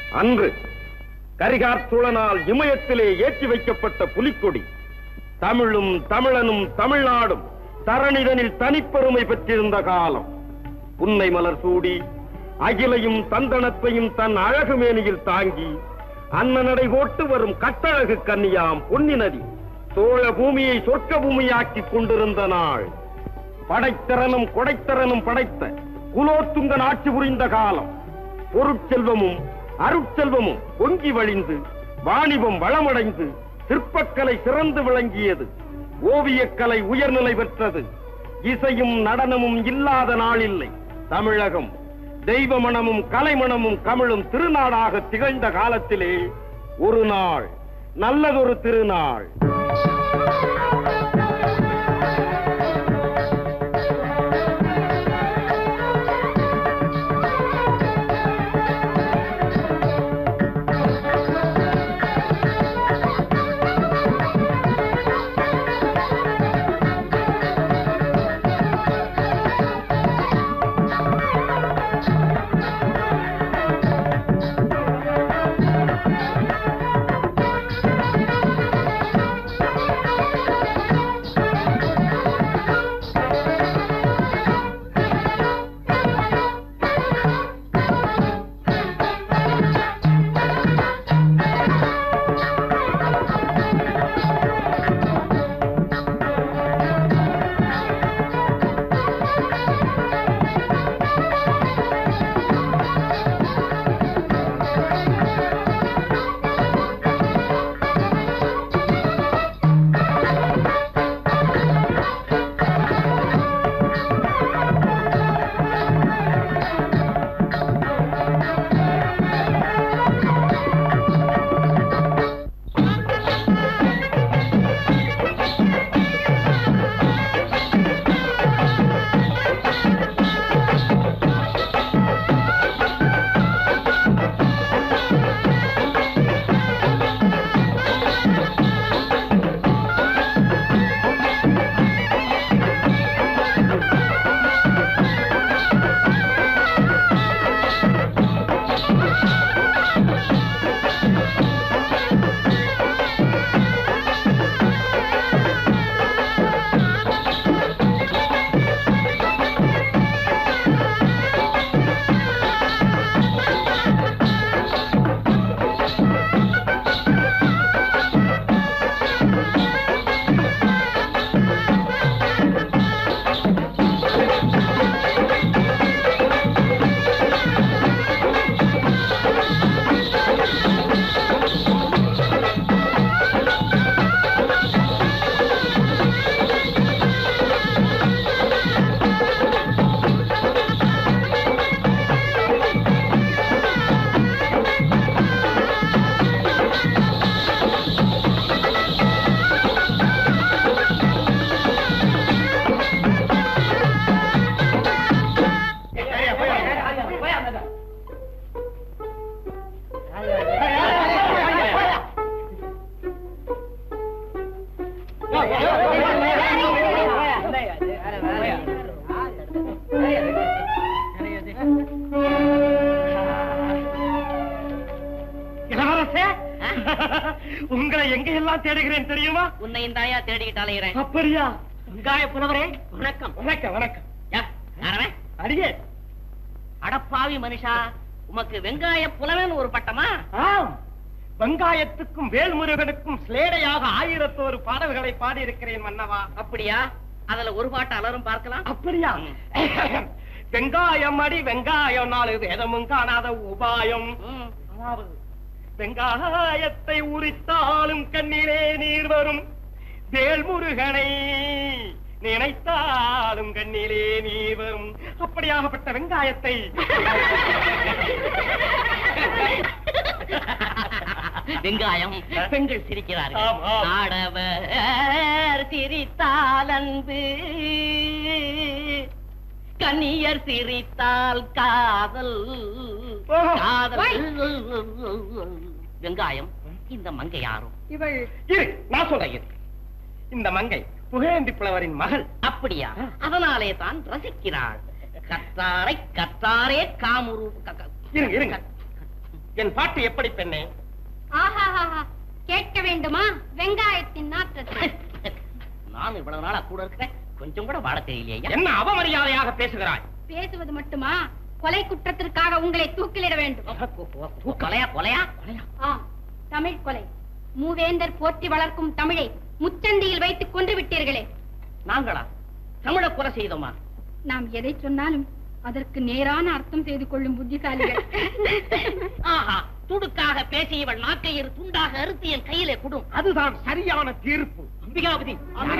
அன்று கரிகார்த்துளனால் இமயத்திலே ஏற்றி வைக்கப்பட்ட புலிக்கொடி தமிழும் தமிழனும் தமிழ்நாடும் தரணிதனில் தனிப்பெருமை பெற்றிருந்த காலம் புன்னை மலர் சூடி அகிலையும் தந்தனத்தையும் தன் அழகு மேனியில் தாங்கி அன்னநடை போட்டு வரும் கட்டழகு கன்னியாம் பொன்னி நதி சோழ பூமியை சொர்க்க பூமியாக்கிக் கொண்டிருந்த நாள் படைத்திறனும் கொடைத்திறனும் படைத்த குலோத்துங்கன் ஆட்சி புரிந்த காலம் பொருட்செல்வமும் அருட்செல்வமும் பொங்கி வழிந்து வாணிபம் வளமடைந்து சிற்பக்கலை சிறந்து விளங்கியது ஓவியக்கலை உயர்நிலை பெற்றது இசையும் நடனமும் இல்லாத நாளில்லை தமிழகம் தெய்வ மணமும் கலைமணமும் கமிழும் திருநாடாக திகழ்ந்த காலத்திலே ஒரு நாள் நல்லதொரு திருநாள் இளவரசே உங்களை எங்க எல்லாம் தேடுகிறேன் தெரியுமா உன்னையும் தாயா தேடிக்கிட்டு அலைகிறேன் அப்படியா வெங்காய புலவரே வணக்கம் வணக்கம் வணக்கம் யா, யாரவன்? அடியே அடப்பாவி மனுஷா உமக்கு வெங்காய புலவன் ஒரு பட்டமா ஆம் வெங்காயத்துக்கும் வேல்முருகனுக்கும் சிலேடையாக ஆயிரத்தோரு பாடல்களை பாடியிருக்கிறேன் மன்னவா அப்படியா அதுல ஒரு பாட்டு அலரும் பார்க்கலாம் அப்படியா வெங்காயம் அடி வெங்காயம் நாலு வேதமும் காணாத உபாயம் ம். அதாவது வெங்காயத்தை உரித்தாலும் கண்ணிலே நீர் வரும் வேல்முருகனை நினைத்தாலும் கண்ணிலே நீர் வரும் அப்படியாகப்பட்ட வெங்காயத்தை வெங்காயம் பெண்கள் சிரிக்கிறார்கள் ஆம், ஆம். ஆடவர் சிரித்தால் அன்பு கன்னியர் சிரித்தால் காதல் ஓஹோ. காதல் வெங்காயம் இந்த மங்கை யாரும் இவள் இரு நான் சொல்றேன் இரு. இந்த மங்கை புகழேந்தி புலவரின் மகள் அப்படியா அதனாலே தான் ரசிக்கிறாள் கற்றாரை கற்றாரே காமுரு க- க- இருங்க இருங்க என் பாட்டு எப்படி பெண்ணே ஆஹாஹாஹா கேட்க வேண்டுமா வெங்காயத்தின் நாற்றத்தை நான் இவ்வளவு நாளா கூட இருக்கிறேன் கொஞ்சம் கூட வாழ தெரியலையா என்ன அவமரியாதையாக பேசுகிறாய் பேசுவது மட்டுமா கொலை குற்றத்திற்காக உங்களை தூக்கிலிட வேண்டும் கொலையா கொலையா கொலையா ஆம் தமிழ் கொலை மூவேந்தர் போற்றி வளர்க்கும் தமிழை முச்சந்தியில் வைத்துக் கொண்டு விட்டீர்களே நாங்களா தமிழ கொலை செய்தோமா நாம் எதை சொன்னாலும் அதற்கு நேரான அர்த்தம் செய்து கொள்ளும் புத்திசாலிகள் ஆஹா துடுக்காக பேசியவள் நாக்கை இரு துண்டாக அறுத்து என் கையிலே குடும் அதுதான் சரியான தீர்ப்பு அம்பிகாவதி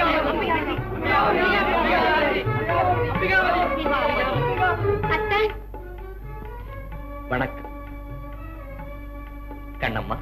அத்தை வணக்கம் கண்ணம்மா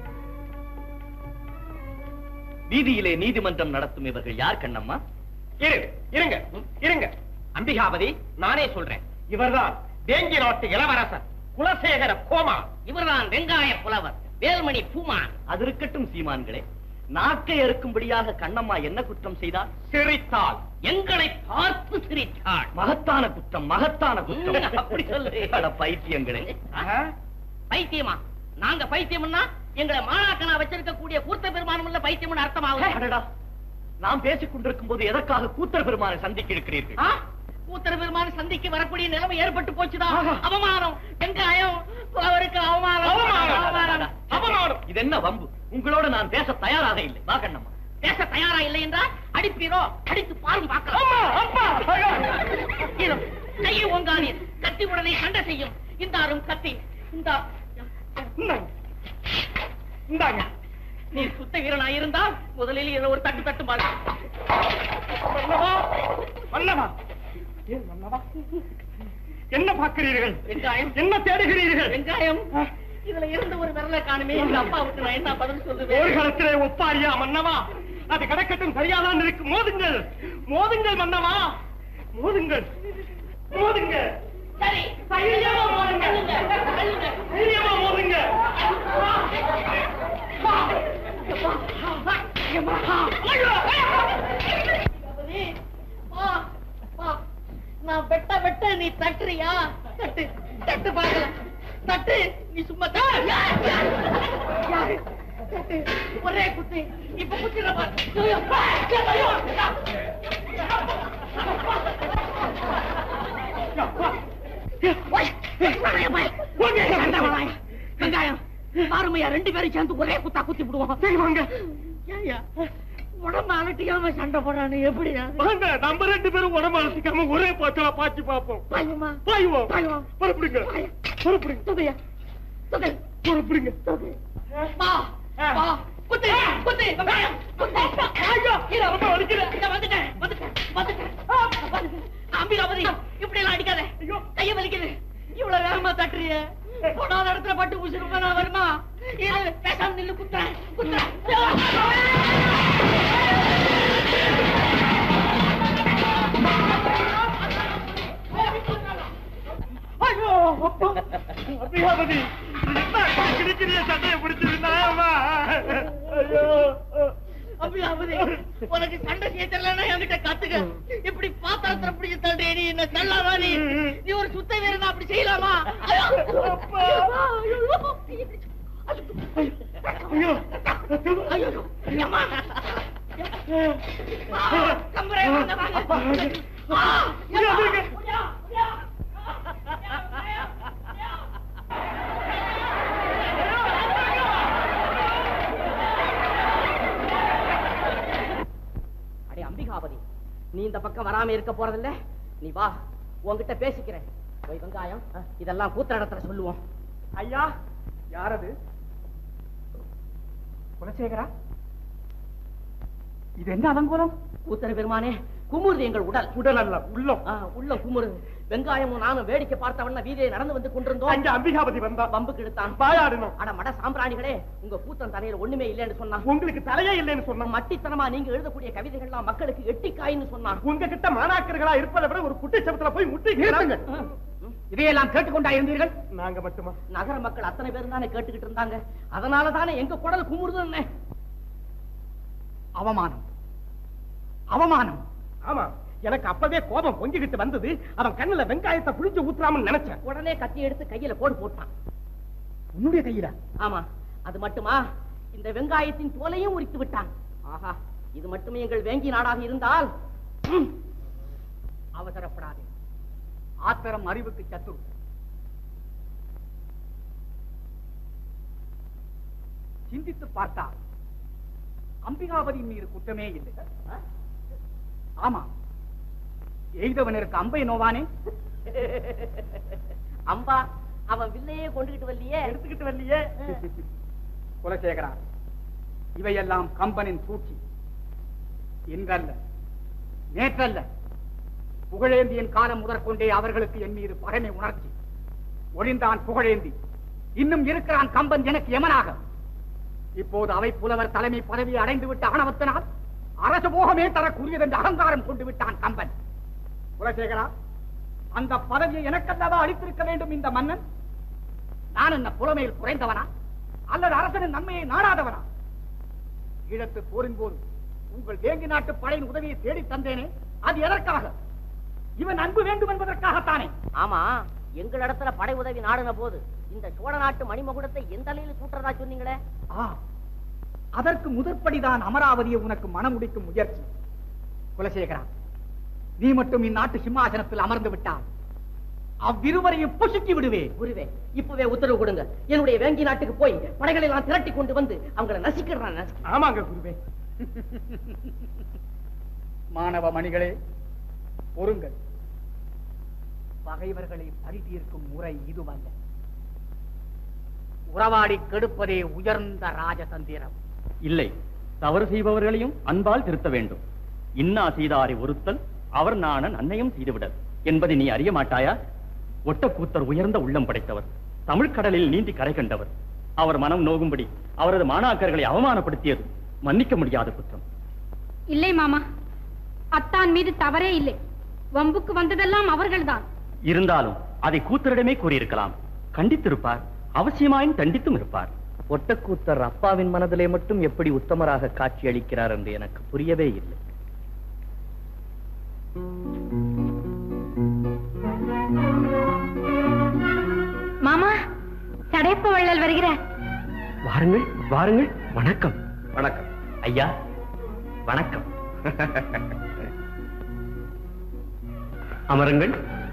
வீதியிலே நீதிமன்றம் நடத்தும் இவர்கள் யார் கண்ணம்மா இரு இருங்க இருங்க அம்பிகாபதி நானே சொல்றேன் இவர்தான் வேங்கி நாட்டு இளவரசர் குலசேகர கோமா இவர்தான் வெங்காய புலவர் வேல்மணி பூமான் அது இருக்கட்டும் சீமான்களே நாக்கை அறுக்கும்படியாக கண்ணம்மா என்ன குற்றம் செய்தார் சிரித்தால் எங்களை பார்த்து சிரித்தாள் மகத்தான குற்றம் மகத்தான குற்றம் அப்படி சொல்லு அட பைத்தியங்களே ஆஹா. பைத்தியமா நாங்க பைத்தியம்னா எங்களை மாணாக்கனா வச்சிருக்க கூடிய கூர்த்த பெருமானம் உள்ள பைத்தியம்னு அர்த்தமாகும் அடடா நாம் பேசிக் கொண்டிருக்கும் போது எதற்காக கூத்தர் பெருமானை சந்திக்க இருக்கிறீர்கள் ஆ? கூத்தர பெருமான சந்திக்கு வரக்கூடிய நிலைமை ஏற்பட்டு போச்சுதான் ஆஹா. அவமானம் வெங்காயம் அவருக்கு அவமானம் அவமானம் அவமானம் இது என்ன வம்பு உங்களோட நான் பேச தயாராக இல்லை வா கண்ணம்மா பேச தயாரா இல்லை என்றால் அடிப்பீரோ அடித்து பாரும் பார்க்கலாம் அம்மா, அப்பா, ஐயோ. இதோ, கையை ஓங்காதீர் கத்தி உடனே சண்டை செய்யும் இந்தாரும் கத்தி இந்த இந்தாங்க. இந்தாங்க நீ சுத்த வீரனா இருந்தால் முதலில் இதை ஒரு தட்டு தட்டு பாரு மன்னவா மன்னவா ஏன் மன்னவா என்ன பார்க்கிறீர்கள் வெங்காயம் என்ன தேடுகிறீர்கள் வெங்காயம் இதுல இருந்த ஒரு விரலை காணுமே எங்க அப்பாவுக்கு நான் என்ன பதில் சொல்லுவேன் போர்க்களத்திலே ஒப்பாரியா மன்னவா அது கிடக்கட்டும் சரியாதான் இருக்கு மோதுங்கள் மோதுங்கள் மன்னவா மோதுங்கள் மோதுங்கள் சரி தைரியமா போடுங்க. தள்ளுங்க. தைரியமா மோதுங்க கணபதி, வா, வா. நான் வெட்ட வெட்ட நீ தட்டுறியா தட்டு தட்டு பார்க்கலாம் தட்டு நீ சும்மா தட்டு. யாரு? தட்டு ஒரே குத்து இப்ப குத்திர பாரு ஐயோ, ஐயோ. ஓய், வாயா, வாயா. வெங்காயம், வாயா. வெங்காயம் பாருமையா ரெண்டு பேரும் சேர்ந்து ஒரே குத்தா குத்தி விடுவோம் செய்வாங்க ஏய்யா, உடம்பு அலட்டிக்காம சண்டை போடானு எப்படியா வாங்க நம்ம ரெண்டு பேரும் உடம்பு அழைச்சிக்காம ஒரே பாச்சலா பாய்ச்சி பார்ப்போம் பாயுமா பாயுவோம் பாயுவோம். புறப்படுங்க பாயா. புறப்படுங்க துதையா துதை புறப்படுங்க துதை வா வா குத்து குத்து வெங்காயம் குத்து ஐயோ இரு ரொம்ப வலிக்குது இங்க வந்துட்டேன் வந்துட்டேன் வந்துட்டேன் ஆ, வந்துட்டேன். அம்பிகாபதி இப்படி எல்லாம் அடிக்காத ஐயோ கைய வலிக்குது இவ்வளவு வேகமா தட்டுறிய போடாத இடத்துல பட்டு உசுருமா நான் வருமா இரு பேசாம நில்லு குத்துறேன் குத்துறேன் ஐயோ அப்பா அபிகாபதி என்ன கிழிக்கிறிய சட்டையை பிடிச்சிருந்தாயம்மா ஐயோ அபிகாபதி உனக்கு சண்டை செய்ய தெரியலன்னா என்கிட்ட கத்துக்க இப்படி பாத்திரத்துல பிடிச்சு தள்ளுறே நீ என்ன தள்ளாதா நீ நீ ஒரு சுத்த வீரன் அப்படி செய்யலாமா ஐயோ! அப்பா. ஐயோ! ஐயோ ஐயோ! அம்மா! ஆ, கம்பரே, வாங்க, வாங்க. ஆ, ஐயோ, இருங்க. ஐயா, ஐயா. அடே அம்பிகாபதி நீ இந்த பக்கம் வராம இருக்க போறதில்ல நீ வா உன்கிட்ட பேசிக்கிறேன் போய் வெங்காயம் இதெல்லாம் கூத்த இடத்துல சொல்லுவோம் ஐயா யாரது குலசேகரா இது என்ன அலங்கோலம் கூத்தர பெருமானே குமுறு எங்கள் உடல் உடல் அல்ல உள்ளம் ஆ, உள்ள குமுறு வெங்காயமும் நானும் வேடிக்கை பார்த்தவன வீதியை நடந்து வந்து கொண்டிருந்தோம் அங்க அம்பிகாபதி வந்தா பம்புக்கு இழுத்தான் வாயாடணும் அட மட சாம்பிராணிகளே உங்க கூத்தன் தலையில ஒண்ணுமே இல்லைன்னு சொன்னான் உங்களுக்கு தலையே இல்லைன்னு சொன்ன மட்டித்தனமா நீங்க எழுதக்கூடிய கவிதைகள்லாம் மக்களுக்கு எட்டிக்காயின்னு சொன்னான் உங்ககிட்ட மாணாக்கர்களா இருப்பதை விட ஒரு குட்டிச்சவத்துல போய் முட்டி இதையெல்லாம் கேட்டுக்கொண்டா இருந்தீர்கள் நாங்க மட்டுமா நகர மக்கள் அத்தனை பேரும் தானே கேட்டுக்கிட்டு இருந்தாங்க அதனால தானே எங்க குடல் குமுறுதுன்னு அவமானம் அவமானம் ஆமா எனக்கு அப்பவே கோபம் பொங்கிக்கிட்டு வந்தது அவன் கண்ணுல வெங்காயத்தை புளிஞ்சு ஊத்துறாமன்னு நினைச்சேன் உடனே கத்தி எடுத்து கையில போடு போட்டான் உன்னுடைய கையில ஆமா அது மட்டுமா இந்த வெங்காயத்தின் தோலையும் உரித்து விட்டான் ஆஹா இது மட்டுமே எங்கள் வேங்கி நாடாக இருந்தால் ம், அவசரப்படாதே ஆத்திரம் அறிவுக்கு சத்துரு சிந்தித்து பார்த்தால் அம்பிகாபதியின் மீது குற்றமே இல்லை ஆமா எய்தவனருக்கு அம்பை நோவானே அம்பா அவன் வில்லையே கொண்டுகிட்டு வரலையே எடுத்துக்கிட்டு வரலையே குலசேகரா இவையெல்லாம் கம்பனின் சூழ்ச்சி இன்றல்ல நேற்றல்ல புகழேந்தியின் காலம் முதற்கொண்டே அவர்களுக்கு என் மீது பகைமை உணர்ச்சி ஒளிந்தான் புகழேந்தி இன்னும் இருக்கிறான் கம்பன் எனக்கு எமனாக இப்போது அவை புலவர் தலைமை பதவியை அடைந்து விட்ட ஆணவத்தினால் அரசு போகமே தரக்கூடியது என்று அகங்காரம் கொண்டு விட்டான் கம்பன் குலசேகரா அந்த பதவியை எனக்கல்லவா அளித்திருக்க வேண்டும் இந்த மன்னன் நான் என்ன புலமையில் குறைந்தவனா அல்லது அரசனின் நன்மையை நாடாதவனா ஈழத்து போரின் போது உங்கள் வேங்கி நாட்டு படையின் உதவியை தேடி தந்தேனே அது எதற்காக இவன் அன்பு வேண்டும் என்பதற்காகத்தானே ஆமா எங்களிடத்துல படை உதவி நாடின போது இந்த சோழ நாட்டு மணிமகுடத்தை எந்த அலையில சூட்டுறதா சொன்னீங்களே ஆ, அதற்கு முதற்படிதான் அமராவதியை உனக்கு மனமுடிக்கும் முயற்சி குலசேகரா நீ மட்டும் இந்நாட்டு சிம்மாசனத்தில் அமர்ந்து விட்டால் அவ்விருவரையும் புசுக்கி விடுவே குருவே இப்பவே உத்தரவு கொடுங்க என்னுடைய வேங்கி நாட்டுக்கு போய் படைகளை எல்லாம் திரட்டி கொண்டு வந்து அவங்களை நசிக்கிறான் நசி- ஆமாங்க குருவே மாணவ மணிகளே பொறுங்கள் பகைவர்களை பழி தீர்க்கும் முறை இதுவல்ல உறவாடி கெடுப்பதே உயர்ந்த ராஜதந்திரம் இல்லை தவறு செய்பவர்களையும் அன்பால் திருத்த வேண்டும் இன்னா செய்தாரை ஒருத்தல் அவர் நாணன் அன்னையும் செய்துவிடல் என்பதை நீ அறிய மாட்டாயா ஒட்டக்கூத்தர் உயர்ந்த உள்ளம் படைத்தவர் தமிழ் கடலில் நீந்தி கரை கண்டவர் அவர் மனம் நோகும்படி அவரது மாணாக்கர்களை அவமானப்படுத்தியது மன்னிக்க முடியாத குற்றம் இல்லை மாமா அத்தான் மீது தவறே இல்லை வம்புக்கு வந்ததெல்லாம் அவர்கள்தான் இருந்தாலும் அதை கூத்தரிடமே கூறியிருக்கலாம் கண்டித்திருப்பார் அவசியமாயும் தண்டித்தும் இருப்பார் ஒட்டக்கூத்தர் அப்பாவின் மனதிலே மட்டும் எப்படி உத்தமராக காட்சி அளிக்கிறார் என்று எனக்கு புரியவே இல்லை மாமா சடைப்பு வள்ளல் வருகிறார் வாருங்கள் வாருங்கள் வணக்கம் வணக்கம் ஐயா வணக்கம் அமருங்கள்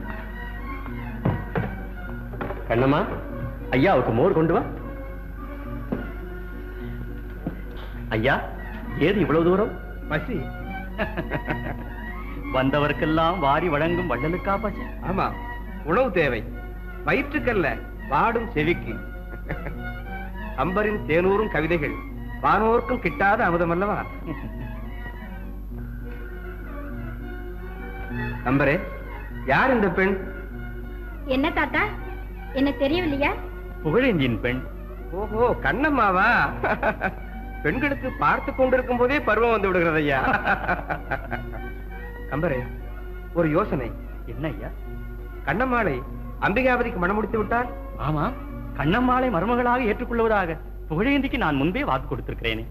கண்ணம்மா ஐயாவுக்கு மோர் கொண்டு வா ஐயா ஏது இவ்வளவு தூரம் பசி வந்தவருக்கெல்லாம் வாரி வழங்கும் வள்ளலுக்கா பசி ஆமா உணவு தேவை வயிற்றுக்கல்ல பாடும் செவிக்கு அம்பரின் தேனூரும் கவிதைகள் வானோர்க்கும் கிட்டாத அமுதம் அல்லவா அம்பரே யார் இந்த பெண் என்ன தாத்தா என்ன தெரியவில்லையா புகழேந்தியின் பெண் ஓஹோ கண்ணம்மாவா பெண்களுக்கு பார்த்து கொண்டிருக்கும் போதே பருவம் வந்து விடுகிறது ஐயா கம்பரே ஒரு யோசனை என்ன ஐயா கண்ணம்மாளை அம்பிகாபதிக்கு மனம் முடித்து விட்டால் ஆமா கண்ணம்மாளை மருமகளாக ஏற்றுக்கொள்வதாக புகழேந்திக்கு நான் முன்பே வாக்கு கொடுத்திருக்கிறேனே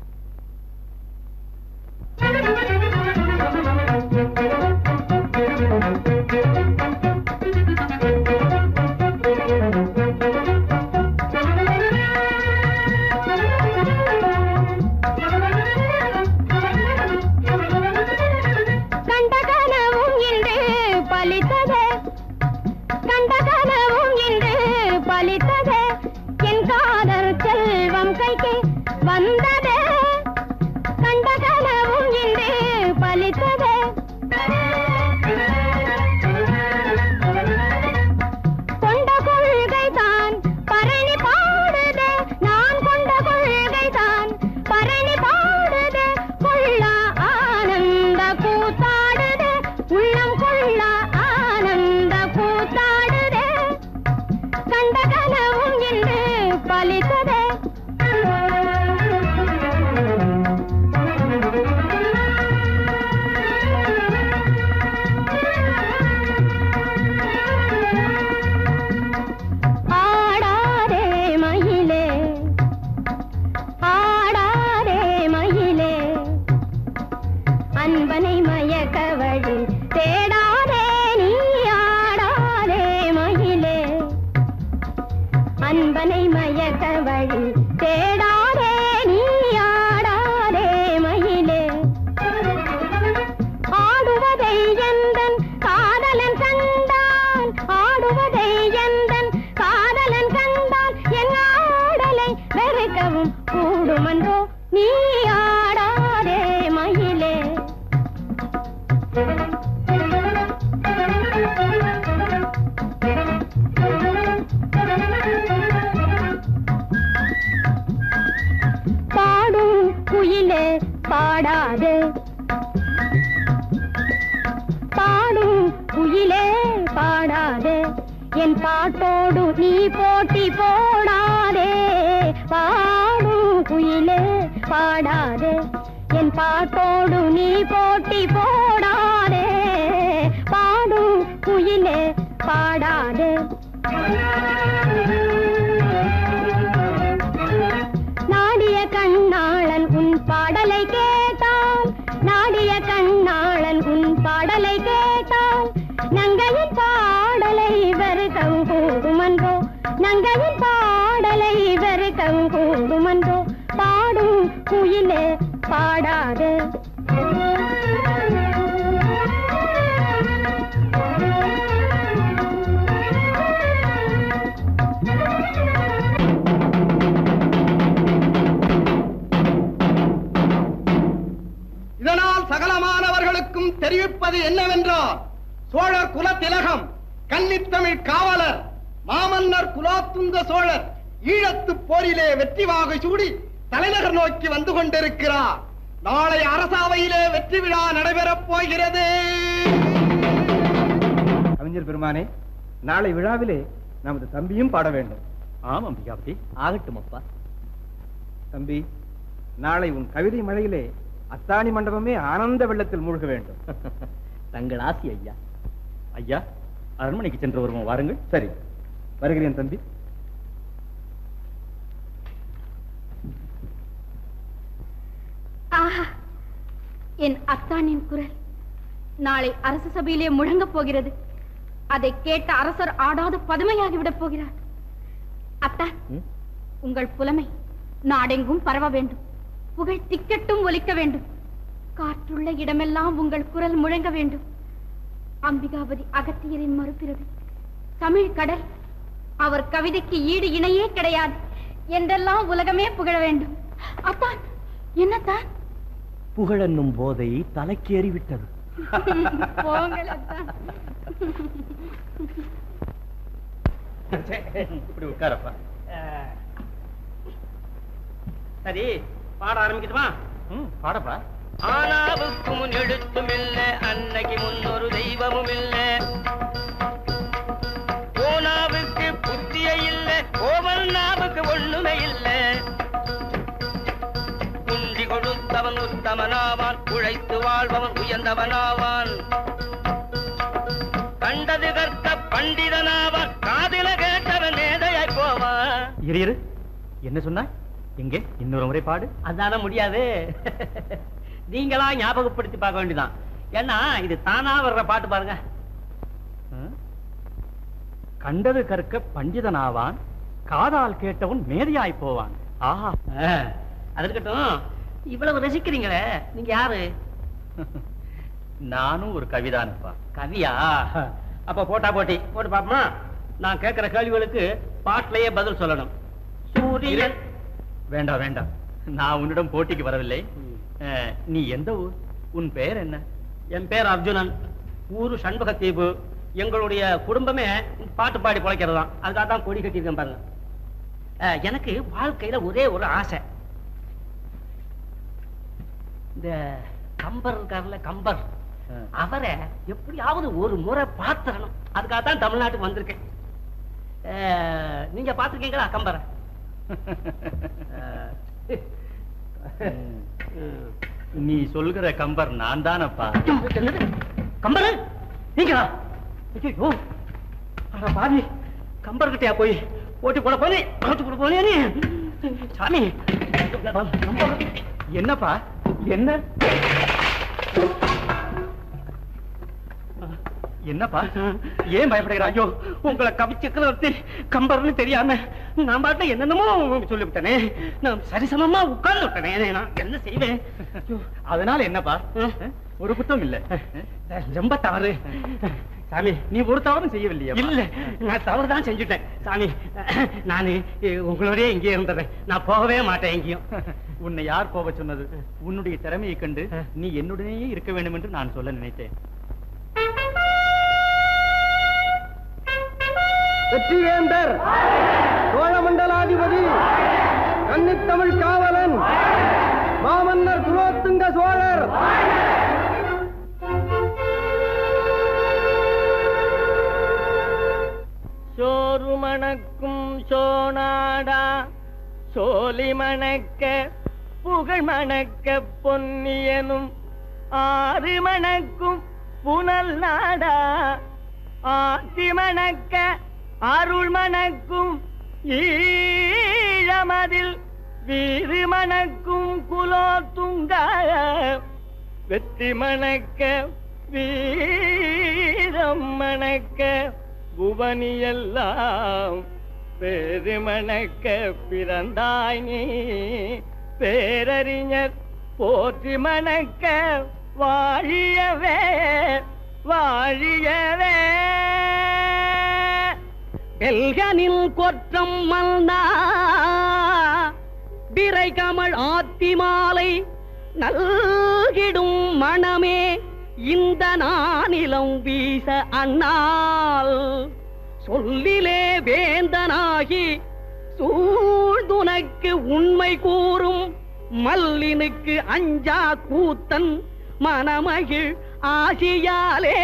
கண்ட கனவும் இன்று பலித்தது கண்ட கனவும் இன்று பலித்தது என் காதல் செல்வம் கைக்கு வந்தது கண்ட கனவும் இன்று பலித்தது கொண்ட கொள்கை தான் பரணி பாடுது நான் கொண்ட கொள்கை தான் பரணி பாடுது கொள்ளா ஆனந்த கூத்தாடுது உள்ளம் கொள்ளா ஆனந்த கூத்தாடுது கண்ட கனவும் இன்று அன்பனை மயக்க வழி தேடாதே நீ ஆடாதே மயிலே ஆடுவதை எந்தன் காதலன் கண்டான் ஆடுவதை எந்தன் காதலன் கண்டான் என் ஆடலை வெறுக்கவும் கூடுமன்றோ நீ ஆடாதே மயிலே பாடும் குயிலே பாடாதே பாடும் குயிலே பாடாதே என் பாட்டோடு நீ போட்டி போடாதே பாடும் குயிலே பாடாதே என் பாட்டோடு நீ போட்டி போடாதே பாடும் குயிலே பாடாதே நாடிய கண்ணாளன் உன் பாடலை கேட்டான் நாடிய கண்ணாளன் உன் பாடலை கேட்டான் நங்கையின் பாடலை வருகம் கூடுமன்றோ நங்கையின் பாடலை வருகம் கூடுமன்றோ பாடும் குயிலே பாடாதே இதனால் சகலமானவர்களுக்கும் தெரிவிப்பது என்னவென்றால் சோழர் குல திலகம் கன்னித்தமிழ் காவலர் மாமன்னர் குலோத்துங்க சோழர் ஈழத்து போரிலே வெற்றி வாகை சூடி தலைநகர் நோக்கி வந்து கொண்டிருக்கிறார் நாளை அரசாவையிலே வெற்றி விழா நடைபெறப் போகிறது கவிஞர் பெருமானே நாளை விழாவிலே நமது தம்பியும் பாட வேண்டும் ஆம் அம்பிகாபதி ஆகட்டும் அப்பா தம்பி நாளை உன் கவிதை மழையிலே அத்தாணி மண்டபமே ஆனந்த வெள்ளத்தில் மூழ்க வேண்டும் தங்கள் ஆசி ஐயா ஐயா அரண்மனைக்கு சென்று வருவோம் வாருங்கள் சரி வருகிறேன் தம்பி ஆஹா என் அத்தானின் குரல் நாளை அரச சபையிலே முழங்கப் போகிறது அதை கேட்ட அரசர் ஆடாத பதுமையாகி விடப் போகிறார் அத்தான் உங்கள் புலமை நாடெங்கும் பரவ வேண்டும் புகழ் திக்கட்டும் ஒலிக்க வேண்டும் காற்றுள்ள இடமெல்லாம் உங்கள் குரல் முழங்க வேண்டும் அம்பிகாபதி அகத்தியரின் மறுபிறவி தமிழ் கடல் அவர் கவிதைக்கு ஈடு இணையே கிடையாது என்றெல்லாம் உலகமே புகழ வேண்டும் அத்தான் என்னத்தான் புகழென்னும் போதை தலைக்கேறிவிட்டது போங்கள் அத்தான் இப்படி உட்காரப்பா சரி பாட ஆரம்பிக்கட்டுமா ம் பாடப்பா ஆனாவுக்கு முன் எழுத்தும் இல்ல அன்னைக்கு முன்னொரு தெய்வமும் இல்ல ஓனாவுக்கு புத்திய இல்ல கோவல் நாவுக்கு ஒண்ணுமே இல்ல குண்டி கொடுத்தவன் உத்தமனாவான் உழைத்து வாழ்பவன் உயர்ந்தவனாவான் கண்டது கர்த்த பண்டிதனாவான் காதில கேட்டவன் மேதையாய் போவான் இரு இரு என்ன சொன்னா எங்கே இன்னொரு முறை பாடு அதான முடியாது நீங்களா ஞாபகப்படுத்தி பார்க்க வேண்டியதான் ஏன்னா இது தானா வர்ற பாட்டு பாருங்க ம்? கண்டது கற்க பண்டிதனாவான் காதால் கேட்டவன் மேதையாய் போவான் ஆஹா அது இருக்கட்டும் இவ்வளவு ரசிக்கிறீங்களே நீங்க யாரு நானும் ஒரு கவிதானப்பா கவியா அப்ப போட்டா போட்டி போட்டு பாப்போமா நான் கேட்கிற கேள்விகளுக்கு பாட்டிலேயே பதில் சொல்லணும் சூரியன் வேண்டாம் வேண்டாம் நான் உன்னிடம் போட்டிக்கு வரவில்லை அஹ், நீ எந்த ஊர் உன் பெயர் என்ன என் பேர் அர்ஜுனன் ஊரு சண்பக தீவு எங்களுடைய குடும்பமே இந்த பாட்டு பாடி பிழைக்கிறது தான் அதுக்காக தான் கொடி கட்டியிருக்கேன் பாருங்க அஹ், எனக்கு வாழ்க்கையில ஒரே ஒரு ஆசை இந்த கம்பர் இருக்காருல்ல கம்பர் அஹ், அவரை எப்படியாவது ஒரு முறை பார்த்துடணும் அதுக்காக தான் தமிழ்நாட்டுக்கு வந்திருக்கேன் அஹ், நீங்க பார்த்திருக்கீங்களா கம்பரை அஹ், ம். நீ சொல்கிற கம்பர் நான் தானப்பா என்னது? கம்பரு நீங்களா ஐயோ அட பாவி கம்பர்கிட்டயா போய் ஓட்டி போட போனே ஓட்டி போட போனே நீ சாமி கம்பர் என்னப்பா என்ன என்னப்பா ஏன் பயப்படுகிற ஐயோ உங்களை கவி சக்கரவர்த்தி கம்பர்னு தெரியாம நான் பாட்டு என்னென்னமோ சொல்லிவிட்டனே நான் சரிசமமா உட்கார்ந்து விட்டனே நான் என்ன செய்வேன் ஐயோ, அதனால என்னப்பா ஒரு குத்தம் இல்ல ரொம்ப தவறு சாமி நீ ஒரு தவறும் செய்யவில்லையா இல்ல நான் தவறு தான் செஞ்சுட்டேன் சாமி நானு உங்களோடய இங்கே இருந்தேன் நான் போகவே மாட்டேன் எங்கேயும் உன்னை யார் போக சொன்னது உன்னுடைய திறமையை கண்டு நீ என்னுடனேயே இருக்க வேண்டும் என்று நான் சொல்ல நினைத்தேன் வெற்றிவேந்தர் சோழமண்டலாதிபதி கன்னித்தமிழ் காவலன் மாமன்னர் குலோத்துங்க சோழர் சோறு மணக்கும் சோனாடா சோலி மணக்க புகழ் மணக்க பொன்னியனும் ஆறு மணக்கும் புனல் நாடா ஆட்சி மணக்க அருள் மணக்கும் ஈழமதில் வீறு மணக்கும் குலோத்துங்க வெற்றி மணக்க வீரம் மணக்க புவனியெல்லாம் பெருமணக்க பிறந்தாய் நீ பேரறிஞர் போற்றி மணக்க வாழியவே வாழியவே பெல்கனில் கொற்றம் மல்னா விரை கமழ் ஆத்தி மாலை நல்கிடும் மணமே இந்த நானிலம் வீச அண்ணால் சொல்லிலே வேந்தனாகி சூழ்ந்துனக்கு உண்மை கூறும் மல்லினுக்கு அஞ்சா கூத்தன் மணமகிழ் ஆசியாலே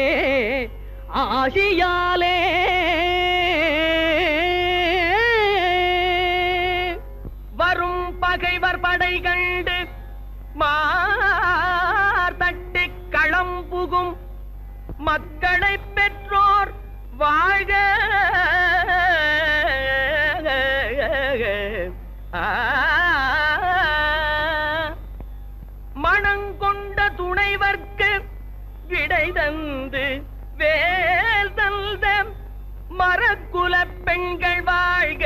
ஆசியாலே வரும் பகைவர் படை கண்டு மார்தட்டி களம் புகும் மக்களை பெற்றோர் வாழ்க மணங்கொண்ட துணைவர்க்கு விடை தந்து வேல் தந்த மரக்குல பெண்கள் வாழ்க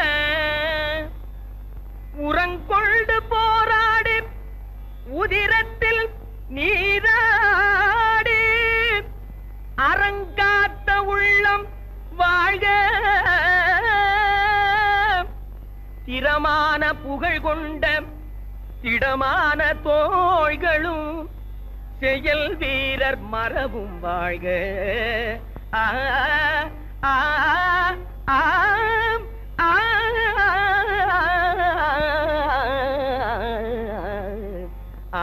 உரங்கொண்டு போராடி உதிரத்தில் நீராடி அரங்காத்த உள்ளம் வாழ்க திறமான புகழ் கொண்ட திடமான தோள்களும் செயல் வீரர் மரபும் வாழ்க ஆ ஆ ஆ ஆ ஆ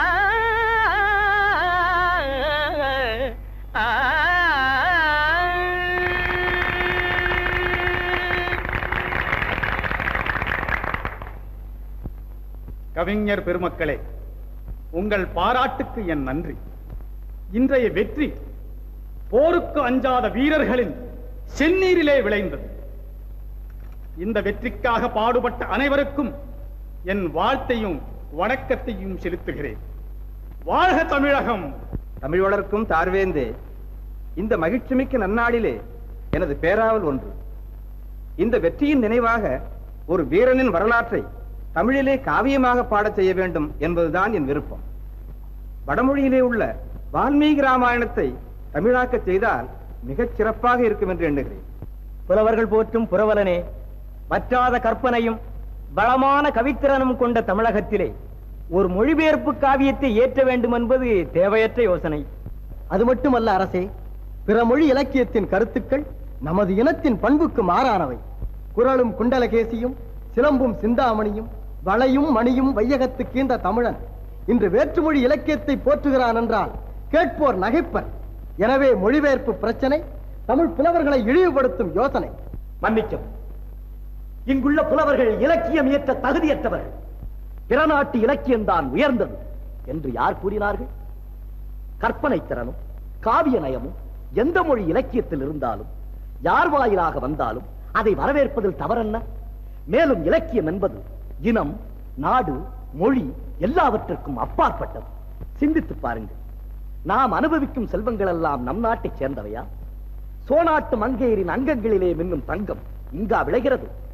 கவிஞர் பெருமக்களே உங்கள் பாராட்டுக்கு என் நன்றி இன்றைய வெற்றி போருக்கு அஞ்சாத வீரர்களின் செந்நீரிலே விளைந்தது இந்த வெற்றிக்காக பாடுபட்ட அனைவருக்கும் என் வாழ்த்தையும் வணக்கத்தையும் செலுத்துகிறேன் வாழ்க தமிழகம் தமிழ் வளர்க்கும் தார்வேந்தே இந்த மகிழ்ச்சிமிக்க நன்னாளிலே எனது பேராவல் ஒன்று இந்த வெற்றியின் நினைவாக ஒரு வீரனின் வரலாற்றை தமிழிலே காவியமாக பாடச் செய்ய வேண்டும் என்பதுதான் என் விருப்பம் வடமொழியிலே உள்ள வால்மீகி ராமாயணத்தை தமிழாக்கச் செய்தால் மிகச் சிறப்பாக இருக்கும் என்று எண்ணுகிறேன் புலவர்கள் போற்றும் புரவலனே வற்றாத கற்பனையும் வளமான கவித்திறனும் கொண்ட தமிழகத்திலே ஒரு மொழிபெயர்ப்பு காவியத்தை ஏற்ற வேண்டும் என்பது தேவையற்ற யோசனை அது மட்டுமல்ல அரசே பிற மொழி இலக்கியத்தின் கருத்துக்கள் நமது இனத்தின் பண்புக்கு மாறானவை குரலும் குண்டலகேசியும் சிலம்பும் சிந்தாமணியும் வளையும் மணியும் வையகத்துக்கீந்த தமிழன் இன்று வேற்றுமொழி இலக்கியத்தை போற்றுகிறான் என்றால் கேட்போர் நகைப்பர் எனவே மொழிபெயர்ப்பு பிரச்சனை தமிழ் புலவர்களை இழிவுபடுத்தும் யோசனை மன்னிக்கும் இங்குள்ள புலவர்கள் இலக்கியம் இயற்ற தகுதியற்றவர்கள் பிற நாட்டு இலக்கியம்தான் உயர்ந்தது என்று யார் கூறினார்கள் கற்பனை திறனும் காவிய நயமும் எந்த மொழி இலக்கியத்தில் இருந்தாலும் யார் வாயிலாக வந்தாலும் அதை வரவேற்பதில் தவறென்ன மேலும் இலக்கியம் என்பது இனம் நாடு மொழி எல்லாவற்றிற்கும் அப்பாற்பட்டது சிந்தித்து பாருங்கள் நாம் அனுபவிக்கும் செல்வங்கள் எல்லாம் நம் நாட்டைச் சேர்ந்தவையா சோனாட்டு மங்கையரின் அங்கங்களிலே மின்னும் தங்கம் இங்கா விளைகிறது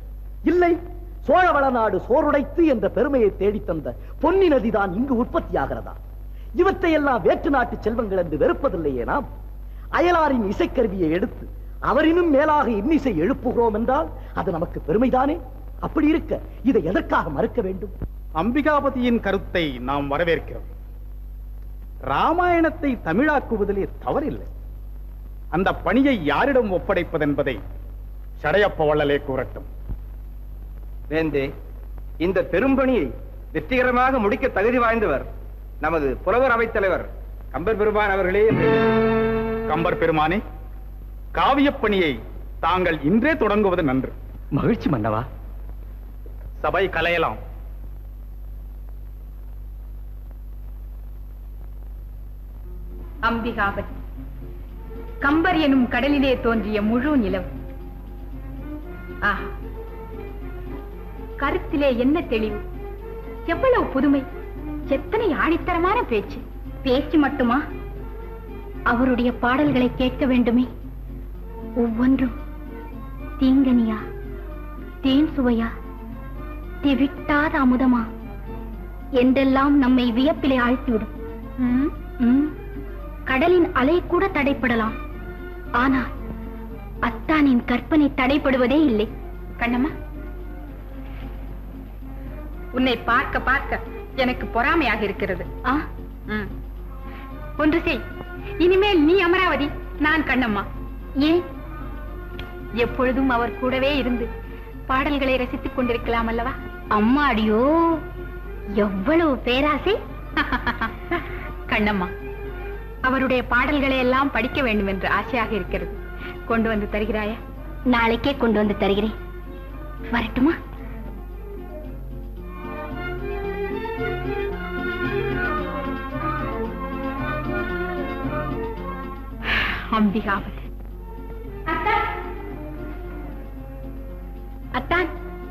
இல்லை சோழவள நாடு சோறுடைத்து என்ற பெருமையை தேடித் தந்த பொன்னி நதிதான் இங்கு உற்பத்தியாகிறதா இவற்றையெல்லாம் வேற்று நாட்டு செல்வங்கள் என்று வெறுப்பதில்லையே நாம் அயலாரின் இசைக்கருவியை எடுத்து அவரினும் மேலாக இன்னிசை எழுப்புகிறோம் என்றால் அது நமக்கு பெருமைதானே அப்படி இருக்க இதை எதற்காக மறுக்க வேண்டும் அம்பிகாபதியின் கருத்தை நாம் வரவேற்கிறோம் ராமாயணத்தை தமிழாக்குவதிலே தவறில்லை அந்த பணியை யாரிடம் ஒப்படைப்பதென்பதை சடையப்ப வள்ளலே கூறட்டும் வேந்தே இந்த பெரும்பணியை வெற்றிகரமாக முடிக்க தகுதி வாய்ந்தவர் நமது புலவர் அவைத் தலைவர் கம்பர் பெருமான் அவர்களே என்று கம்பர் பெருமானே காவியப் பணியை தாங்கள் இன்றே தொடங்குவது நன்று மகிழ்ச்சி மன்னவா சபை கலையலாம் அம்பிகாபதி கம்பர் எனும் கடலிலே தோன்றிய முழு நிலவு ஆஹா கருத்திலே என்ன தெளிவு எவ்வளவு புதுமை எத்தனை ஆணித்தரமான பேச்சு பேச்சு மட்டுமா அவருடைய பாடல்களை கேட்க வேண்டுமே ஒவ்வொன்றும் தீங்கனியா தேன் சுவையா திவிட்டாத அமுதமா என்றெல்லாம் நம்மை வியப்பிலே ஆழ்த்திவிடும் ம், ம். கடலின் அலை கூட தடைப்படலாம் ஆனால் அத்தானின் கற்பனை தடைப்படுவதே இல்லை கண்ணம்மா உன்னை பார்க்க பார்க்க எனக்கு பொறாமையாக இருக்கிறது ஆ ம். ஒன்று செய் இனிமேல் நீ அமராவதி நான் கண்ணம்மா ஏன் எப்பொழுதும் அவர் கூடவே இருந்து பாடல்களை ரசித்துக் கொண்டிருக்கலாம் அல்லவா அம்மாடியோ எவ்வளவு பேராசை கண்ணம்மா அவருடைய பாடல்களை எல்லாம் படிக்க வேண்டும் என்று ஆசையாக இருக்கிறது கொண்டு வந்து தருகிறாயா நாளைக்கே கொண்டு வந்து தருகிறேன் வரட்டுமா அம்பிகாவதி அத்தான்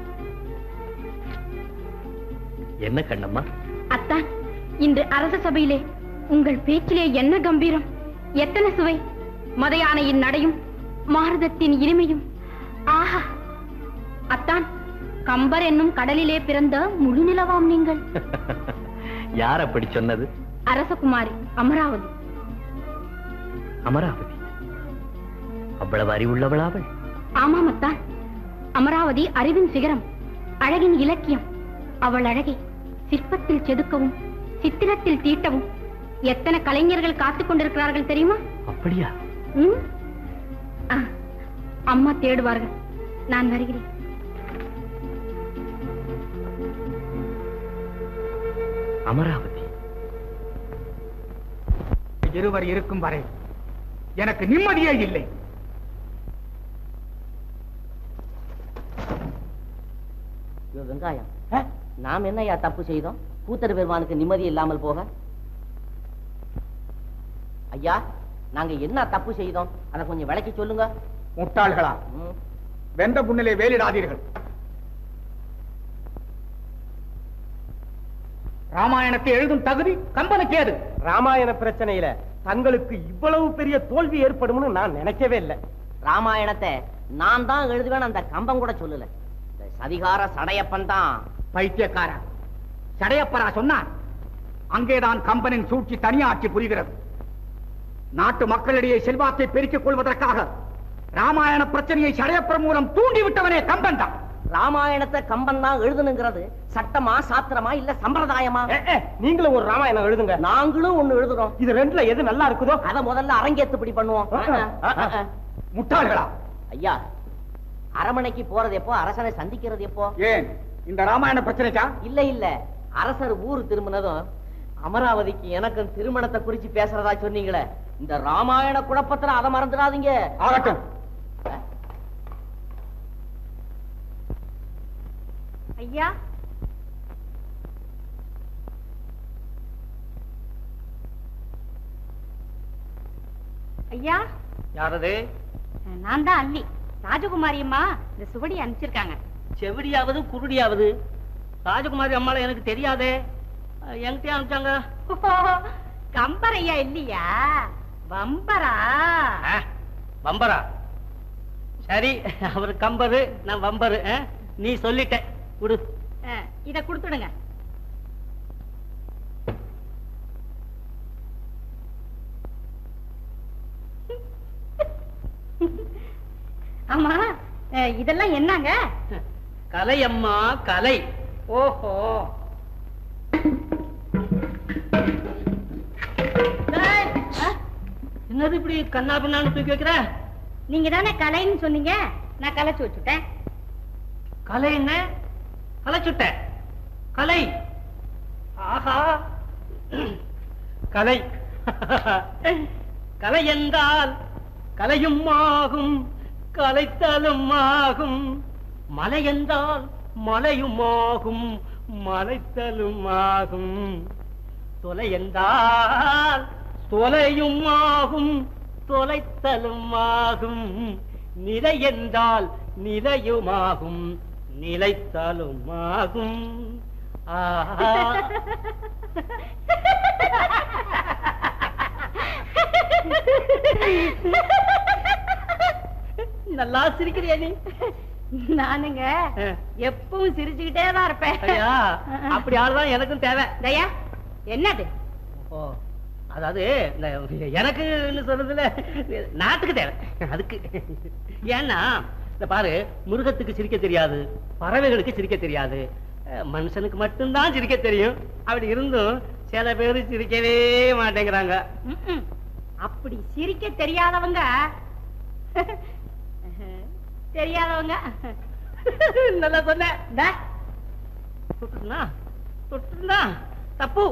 என்ன கண்ணம்மா அத்தான் இன்று அரச சபையிலே உங்கள் பேச்சிலே என்ன கம்பீரம் எத்தனை சுவை மதையானையின் நடையும் மாரதத்தின் இனிமையும் ஆஹா அத்தான் கம்பர் என்னும் கடலிலே பிறந்த முழு நிலவாம் நீங்கள் யார் அப்படி சொன்னது அரசகுமாரி அமராவதி அமராவதி அவ்வளவு அறிவுள்ளவள் அவள் ஆமாம் அத்தான் அமராவதி அறிவின் சிகரம் அழகின் இலக்கியம் அவள் அழகை சிற்பத்தில் செதுக்கவும் சித்திரத்தில் தீட்டவும் எத்தனை கலைஞர்கள் காத்துக் கொண்டிருக்கிறார்கள் தெரியுமா அப்படியா ம்? ஆ, அம்மா தேடுவார்கள் நான் வருகிறேன் அமராவதி இருவர் இருக்கும் வரை எனக்கு நிம்மதியே இல்லை ஐயோ, வெங்காயம் நாம் என்னய்யா தப்பு செய்தோம் கூத்தர் பெருமானுக்கு நிம்மதி இல்லாமல் போக ஐயா நாங்க என்ன தப்பு செய்தோம் அதை கொஞ்சம் விளக்கி சொல்லுங்க முட்டாள்களா ம். வெந்த புண்ணிலே வேலிடாதீர்கள் ராமாயணத்தை எழுதும் தகுதி கம்பனுக்கு ஏது ராமாயண பிரச்சனையில தங்களுக்கு இவ்வளவு பெரிய தோல்வி ஏற்படும்னு நான் நினைக்கவே இல்லை ராமாயணத்தை நான் தான் எழுதுவேன் அந்த கம்பம் கூட சொல்லல இந்த சதிகார சடையப்பன் தான் பைத்தியக்காரா சடையப்பரா சொன்னான் அங்கேதான் கம்பனின் சூழ்ச்சி தனியாட்சி புரிகிறது நாட்டு மக்களிடையே செல்வாக்கை பெருக்கிக் கொள்வதற்காக ராமாயண பிரச்சனையை சடையப்பர் மூலம் தூண்டி விட்டவனே கம்பன் தான் ராமாயணத்தை கம்பன் தான் எழுதணுங்கிறது சட்டமா சாத்திரமா இல்ல சம்பிரதாயமா ஏ, ஏ, நீங்களும் ஒரு ராமாயணம் எழுதுங்க நாங்களும் ஒண்ணு எழுதுறோம் இது ரெண்டுல எது நல்லா இருக்குதோ அத முதல்ல அரங்கேத்துப்படி பண்ணுவோம் ஆ, ஆ, ஆ. முட்டாள்களா ஐயா அரமனைக்கு போறது எப்போ அரசனை சந்திக்கிறது எப்போ ஏன் இந்த ராமாயண பிரச்சனைக்கா இல்ல இல்ல அரசர் ஊரு திரும்பினதும் அமராவதிக்கு எனக்கும் திருமணத்தை குறிச்சு பேசுறதா சொன்னீங்களே இந்த ராமாயண குழப்பத்துல அதை மறந்துடாதீங்க ஆகட்டும் ஐயா ஐயா யாரது நான் தான் அல்லி ராஜகுமாரி அம்மா இந்த சுவடி அனுப்பிச்சிருக்காங்க செவிடியாவது குருடியாவது ராஜகுமாரி அம்மாளை எனக்கு தெரியாதே அஹ், என்கிட்டயே அனுப்பிச்சாங்க கம்பர் ஐயா இல்லையா வம்பரா அஹ், வம்பரா சரி அவர் கம்பரு நான் வம்பரு அஹ். நீ சொல்லிட்ட குடு அஹ், இத கொடுத்துடுங்க ஆமா அஹ், இதெல்லாம் என்னங்க கலை அம்மா கலை ஓஹோ டேய், அஹ், என்னது இப்படி கண்ணா பின்னான்னு தூக்கி வைக்கிற நீங்க தானே கலைன்னு சொன்னீங்க நான் கலைச்சு வச்சுட்டேன் கலை என்ன கலைச்சுட்ட கலை ஆஹா கலை கலை என்றால் கலையும் ஆகும் கலைத்தலும் ஆகும் மலை என்றால் மலையும் ஆகும் மலைத்தலும் ஆகும் தொலை என்றால் தொலையும் ஆகும் தொலைத்தலும் ஆகும் நிலை என்றால் நிலையுமாகும் நிலைத்தலும் ஆகும் ஆஹா நல்லா சிரிக்கிறியா நீ நானுங்க ஆ. எப்பவும் சிரிச்சுக்கிட்டே தான் இருப்பேன் ஐயா அப்படி ஆளுதான் எனக்கும் தேவை தயா என்னது ஓ அதாவது இந்த எனக்குன்னு சொல்றதுல நாட்டுக்கு தேவை அதுக்கு ஏன்னா இந்த பாரு மிருகத்துக்கு சிரிக்க தெரியாது பறவைகளுக்கு சிரிக்க தெரியாது அஹ், மனுஷனுக்கு மட்டும்தான் சிரிக்க தெரியும் அப்படி இருந்தும் சில பேர் சிரிக்கவே மாட்டேங்கிறாங்க ம்ம். அப்படி சிரிக்க தெரியாதவங்க தெரியாதவங்க நல்லா சொன்ன இந்தா, தொட்டுனா தொட்டுனா தப்பு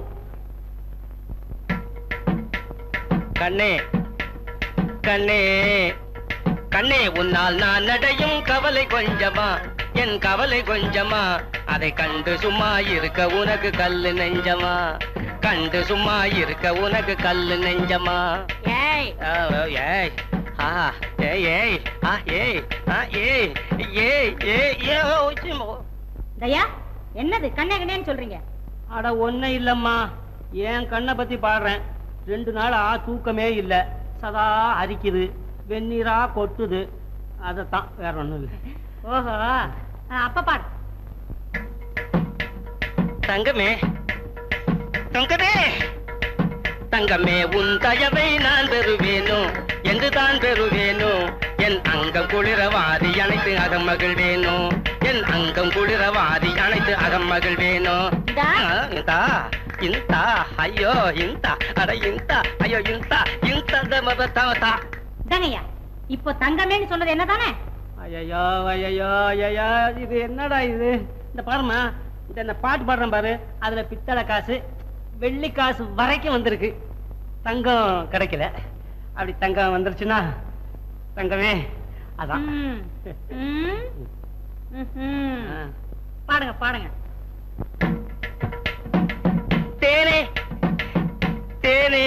கண்ணே கண்ணே கண்ணே உன்னால் நான் நடையும் கவலை கொஞ்சமா என் கவலை கொஞ்சமா அதை கண்டு சும்மா இருக்க உனக்கு கல்லு நெஞ்சமா கண்டு சும்மா இருக்க உனக்கு கல்லு நெஞ்சமா ஏய் ஆ, ஓ, ஏய் ஆ ஏய் ஏய் ஆ ஏய் ஆ ஏய் ஏய் ஏய் ஏ ஓ, சிம்ம, ஓ. தயா என்னது கண்ணே கண்ணேன்னு சொல்றீங்க அட ஒன்னும் இல்லம்மா என் கண்ணை பத்தி பாடுறேன் ரெண்டு நாளா தூக்கமே இல்ல சதா அரிக்குது வெந்நீரா கொட்டுது அதத்தான் வேற ஒண்ணும் இல்ல ஓஹோ ஆ, அப்ப பாடு தங்கமே தங்கமே தங்கமே உன் தயவை நான் பெறுவேனோ என்று தான் பெறுவேனோ என் அங்கம் குளிரவாதி அனைத்து அகம் மகிழ்வேனோ என் அங்கம் குளிரவாதி அனைத்து அகம் மகிழ்வேனோ இந்தா. ஆ, இந்தா ಇಂತ ಅಯ್ಯೋ ಇಂತ ಅಡ ಇಂತ ಅಯ್ಯೋ ಇಂತ ಇಂತದ ಮಬತಾವತ இதாங்கய்யா இப்போ தங்கமேன்னு சொன்னது என்னதானே ஐயோ ஐயோ ஐயோ இது என்னடா இது இந்த பாருமா இந்த இந்த பாட்டு பாடுறேன் பாரு அதுல பித்தளை காசு வெள்ளி காசு வரைக்கும் வந்திருக்கு தங்கம் கிடைக்கல அப்படி தங்கம் வந்துருச்சுன்னா தங்கமே அதான் ம். ம். ம்ஹும். ஆ. பாடுங்க பாடுங்க தேனே தேனே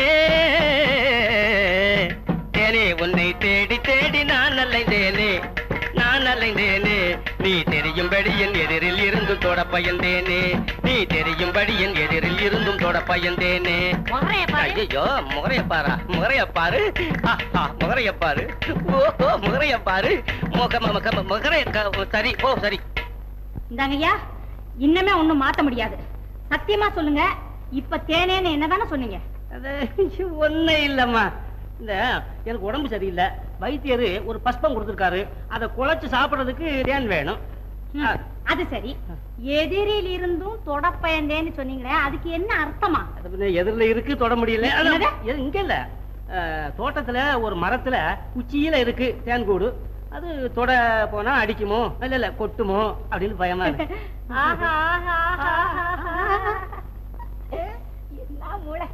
தேனே உன்னை தேடி தேடி நான் அலைந்தேனே நான் அலைந்தேனே நீ தெரியும்படி என் எதிரில் இருந்தும் தொட பயந்தேனே நீ தெரியும்படி என் எதிரில் இருந்தும் தொட பயந்தேனே முகரைய பாரு ஐயோ முகரைய பாரா முகரைய பாரு ஆஹா, முகரைய பாரு ஓஹோ முகரைய பாரு முக முக முகரைய க- சரி ஓ சரி இந்தாங்கய்யா இன்னமே ஒண்ணும் மாத்த முடியாது சத்தியமா சொல்லுங்க இப்ப தேனேன்னு என்னதானே சொன்னீங்க அது ஒண்ணு இல்லம்மா இந்த எனக்கு உடம்பு சரியில்லை வைத்தியர் ஒரு பஸ்பம் கொடுத்துருக்காரு அதை குழைச்சு சாப்பிடுறதுக்கு தேன் வேணும் ம், அது சரி எதிரில் இருந்தும் தொடப்பயந்தேன்னு சொன்னீங்களே அதுக்கு என்ன அர்த்தமா அது பின்ன எதிரில இருக்கு தொட முடியல அது- என்னது? இது இங்க இல்ல அஹ், தோட்டத்துல ஒரு மரத்துல உச்சியில இருக்கு தேன் கூடு அது தொட போனா அடிக்குமோ இல்ல இல்ல கொட்டுமோ அப்படின்னு பயமா இருக்கு ஆஹா, ஆஹா, ஆஹா, ஆஹா. என்ன மூளை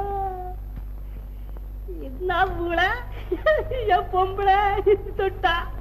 என்ன மூளை என் பொம்பளை தொட்டா